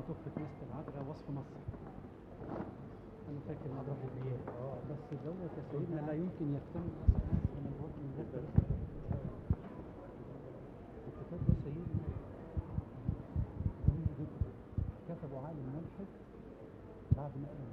تحفة مست العذراء وصف مصر أنا فاكر إن أروح البيت بس دوت يا سيدنا لا يمكن يكتمل أصلا من الوقت من غير تاريخ. الكتاب ده سيدنا مهم جدا كتبه عالم ملحد بعد ما